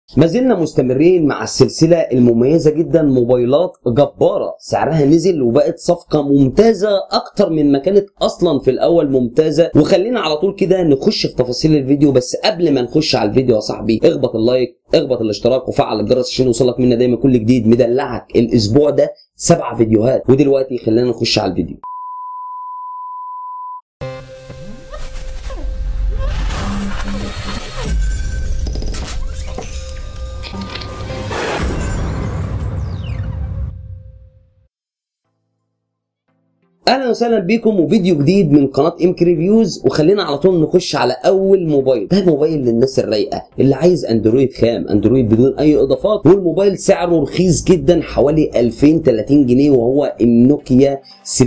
ما زلنا مستمرين مع السلسلة المميزة جدا موبايلات جبارة سعرها نزل وبقت صفقة ممتازة أكتر من ما كانت أصلا في الأول ممتازة وخلينا على طول كده نخش في تفاصيل الفيديو بس قبل ما نخش على الفيديو يا صاحبي اخبط اللايك اخبط الاشتراك وفعل الجرس عشان يوصلك منا دايما كل جديد مدلعك الأسبوع ده سبع فيديوهات ودلوقتي خلينا نخش على الفيديو اهلا وسهلا بيكم وفيديو جديد من قناه امك ريفيوز وخلينا على طول نخش على اول موبايل ده موبايل للناس الرايقه اللي عايز اندرويد خام اندرويد بدون اي اضافات والموبايل سعره رخيص جدا حوالي 2030 جنيه وهو النوكيا 3.4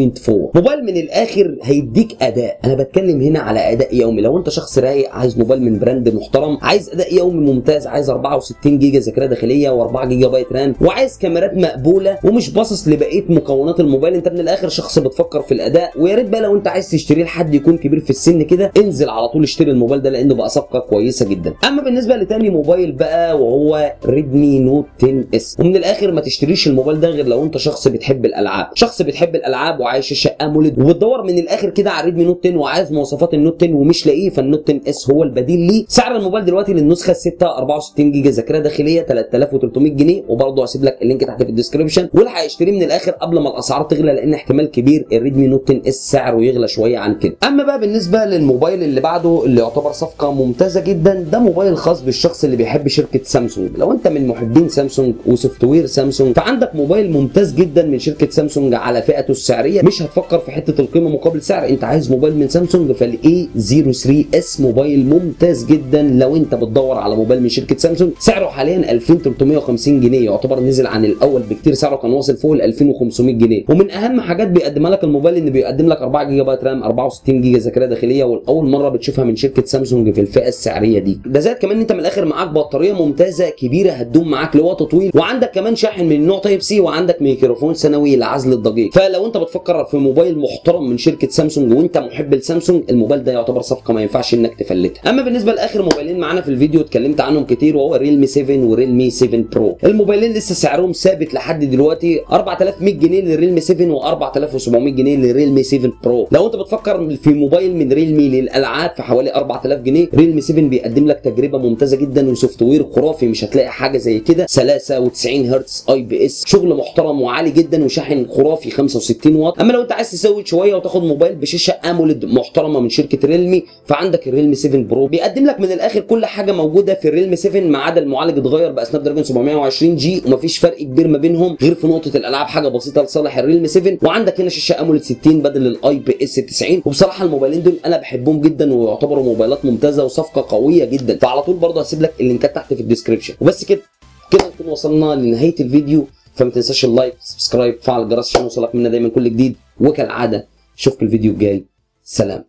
موبايل من الاخر هيديك اداء انا بتكلم هنا على اداء يومي لو انت شخص رايق عايز موبايل من براند محترم عايز اداء يومي ممتاز عايز 64 جيجا ذاكره داخليه و4 جيجا بايت رام وعايز كاميرات مقبوله ومش باصص لبقيه مكونات الموبايل انت من الاخر شخص بتفكر في الاداء ويا ريت بقى لو انت عايز تشتريه لحد يكون كبير في السن كده انزل على طول اشتري الموبايل ده لانه بقى صفقه كويسه جدا اما بالنسبه لتاني موبايل بقى وهو ريدمي نوت 10 اس ومن الاخر ما تشتريش الموبايل ده غير لو انت شخص بتحب الالعاب شخص بتحب الالعاب وعايز شاشه اموليد وبتدور من الاخر كده على ريدمي نوت 10 وعايز مواصفات النوت 10 ومش لاقيه فالنوت 10 اس هو البديل ليه سعر الموبايل دلوقتي للنسخه 6 64 جيجا ذاكره داخليه 3300 جنيه وبرضه هسيب لك اللينك تحت في الديسكربشن واللي هيشتريه من الاخر قبل ما الاسعار تغلى لان احتمال كبير الريدمي نوت 10 اس سعره يغلى شويه عن كده اما بقى بالنسبه للموبايل اللي بعده اللي يعتبر صفقه ممتازه جدا ده موبايل خاص بالشخص اللي بيحب شركه سامسونج لو انت من محبين سامسونج وسوفت وير سامسونج فعندك موبايل ممتاز جدا من شركه سامسونج على فئته السعريه مش هتفكر في حته القيمه مقابل سعر انت عايز موبايل من سامسونج فالاي 03 اس موبايل ممتاز جدا لو انت بتدور على موبايل من شركه سامسونج سعره حاليا 2350 جنيه يعتبر نزل عن الاول بكتير سعره كان واصل فوق ال 2500 جنيه ومن اهم حاجات بيقدمها لك الموبايل ان بيقدم لك 4 جيجا بايت رام 64 جيجا ذاكره داخليه والاول مره بتشوفها من شركه سامسونج في الفئه السعريه دي ده زائد كمان انت من الاخر معاك بطاريه ممتازه كبيره هتدوم معاك لوقت طويل وعندك كمان شاحن من نوع تايب سي وعندك ميكروفون ثانوي لعزل الضجيج فلو انت بتفكر في موبايل محترم من شركه سامسونج وانت محب لسامسونج الموبايل ده يعتبر صفقه ما ينفعش انك تفلتها اما بالنسبه لاخر موبايلين معانا في الفيديو اتكلمت عنهم كتير وهو ريلمي 7 وريلمي 7 برو الموبايلين لسه سعرهم ثابت لحد دلوقتي 4100 جنيه للريلمي 7 و4700 جنيه للريلمي 7 برو لو انت بتفكر في موبايل من ريلمي للالعاب في حوالي 4000 جنيه ريلمي 7 بيقدم لك تجربه ممتازه جدا وسوفت وير خرافي مش هتلاقي حاجه زي كده سلاسه و90 هرتز اي بي اس شغل محترم وعالي جدا وشاحن خرافي 65 واط اما لو انت عايز تزود شويه وتاخد موبايل بشاشه اموليد محترمه من شركه ريلمي فعندك الريلمي 7 برو بيقدم لك من الاخر كل حاجه موجوده في الريلمي 7 ما عدا المعالج اتغير بقى سناب دراجون 720 جي ومفيش فرق كبير ما بينهم غير في نقطه الالعاب حاجه بسيطه لصالح الريلمي 7 وعندك هنا شاشه اموليد 60 بدل الاي بي اس 90 وبصراحه الموبايلين دول انا بحبهم جدا ويعتبروا موبايلات ممتازه وصفقه قويه جدا فعلى طول برضه هسيب لك اللينكات تحت في الديسكربشن وبس كده كده نكون وصلنا لنهايه الفيديو فما تنساش اللايك سبسكرايب فعل الجرس عشان يوصلك منا دايما كل جديد وكالعاده اشوفك الفيديو الجاي سلام